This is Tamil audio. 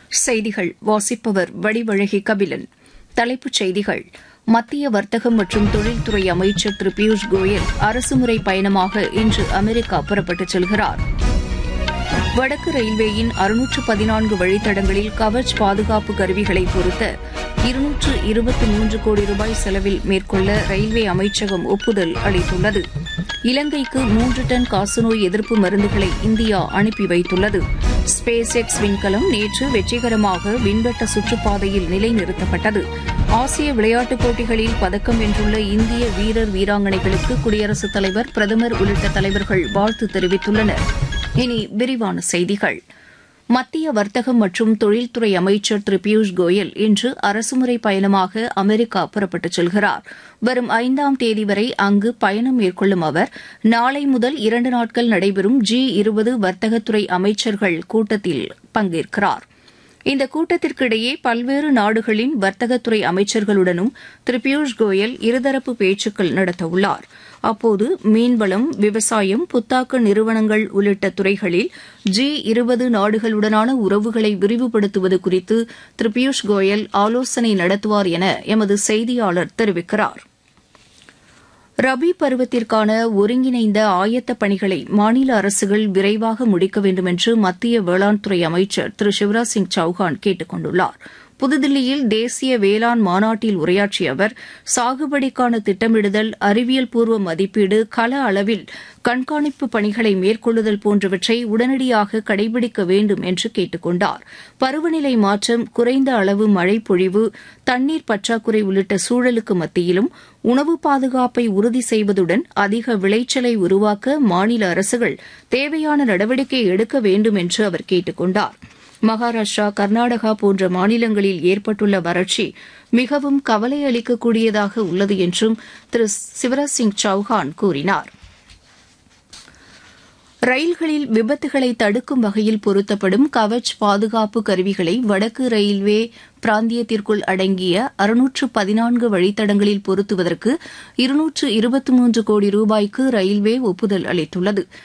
செய்திகள் வாசிப்பவர் வடிவழகி கபிலன் தலைப்புச் செய்திகள் மத்திய வர்த்தகம் மற்றும் தொழில்துறை அமைச்சர் திரு பியூஷ் கோயல் அரசுமுறை பயணமாக இன்று அமெரிக்கா புறப்பட்டுச் செல்கிறார் வடக்கு ரயில்வேயின் அறுநூற்று பதினான்கு வழித்தடங்களில் கவச் பாதுகாப்பு கருவிகளை பொருத்த இருநூற்று இருபத்தி மூன்று கோடி ரூபாய் செலவில் மேற்கொள்ள ரயில்வே அமைச்சகம் ஒப்புதல் அளித்துள்ளது இலங்கைக்கு மூன்று டன் காசநோய் எதிர்ப்பு மருந்துகளை இந்தியா அனுப்பி வைத்துள்ளது ஸ்பேஸ் எக்ஸ் விண்கலம் நேற்று வெற்றிகரமாக விண்வட்ட சுற்றுப்பாதையில் நிலைநிறுத்தப்பட்டது ஆசிய விளையாட்டுப் போட்டிகளில் பதக்கம் வென்றுள்ள இந்திய வீரர் வீராங்கனைகளுக்கு குடியரசுத் தலைவர் பிரதமர் உள்ளிட்ட தலைவர்கள் வாழ்த்து தெரிவித்துள்ளனர் இனி விரிவான செய்திகள் மத்திய வர்த்தகம் மற்றும் தொழில்துறை அமைச்சர் திரு பியூஷ் கோயல் இன்று அரசுமுறை பயணமாக அமெரிக்கா புறப்பட்டுச் செல்கிறார் வரும் ஐந்தாம் தேதி வரை அங்கு பயணம் மேற்கொள்ளும் அவர் நாளை முதல் இரண்டு நாட்கள் நடைபெறும் ஜி இருபது வர்த்தகத்துறை அமைச்சர்கள் கூட்டத்தில் பங்கேற்கிறார் இந்த கூட்டத்திற்கிடையே பல்வேறு நாடுகளின் வர்த்தகத்துறை அமைச்சர்களுடனும் திரு பியூஷ் கோயல் இருதரப்பு பேச்சுக்கள் நடத்தவுள்ளார் அப்போது மீன்வளம் விவசாயம் புத்தாக்க நிறுவனங்கள் உள்ளிட்ட துறைகளில் ஜி இருபது நாடுகளுடனான உறவுகளை விரிவுபடுத்துவது குறித்து திரு பியூஷ் கோயல் ஆலோசனை நடத்துவார் என எமது செய்தியாளர் தெரிவிக்கிறார் ரபி பருவத்திற்கான ஒருங்கிணைந்த ஆயத்த பணிகளை மாநில அரசுகள் விரைவாக முடிக்க வேண்டும் என்று மத்திய வேளாண் துறை அமைச்சர் திரு சிவராஜ் சிங் சௌஹான் கேட்டுக் கொண்டுள்ளார் புதுதில்லியில் தேசிய வேளாண் மாநாட்டில் உரையாற்றிய அவர் சாகுபடிக்கான திட்டமிடுதல் அறிவியல் பூர்வ மதிப்பீடு கள அளவில் கண்காணிப்பு பணிகளை மேற்கொள்ளுதல் போன்றவற்றை உடனடியாக கடைபிடிக்க வேண்டும் என்று கேட்டுக் கொண்டார் பருவநிலை மாற்றம் குறைந்த அளவு மழை பொழிவு தண்ணீர் பற்றாக்குறை உள்ளிட்ட சூழலுக்கு மத்தியிலும் உணவு பாதுகாப்பை உறுதி செய்வதுடன் அதிக விளைச்சலை உருவாக்க மாநில அரசுகள் தேவையான நடவடிக்கை எடுக்க வேண்டும் என்று அவர் கேட்டுக் கொண்டார் மகாராஷ்டிரா கர்நாடகா போன்ற மாநிலங்களில் ஏற்பட்டுள்ள வறட்சி மிகவும் கவலை அளிக்கக்கூடியதாக உள்ளது என்றும் திரு சிவராஜ் சிங் சௌஹான் கூறினார் ரயில்களில் விபத்துகளை தடுக்கும் வகையில் பொருத்தப்படும் கவச் பாதுகாப்பு கருவிகளை வடக்கு ரயில்வே பிராந்தியத்திற்குள் அடங்கிய அறுநூற்று பதினான்கு வழித்தடங்களில் பொருத்துவதற்கு இருநூற்று இருபத்தி மூன்று கோடி ரூபாய்க்கு ரயில்வே ஒப்புதல் அளித்துள்ளது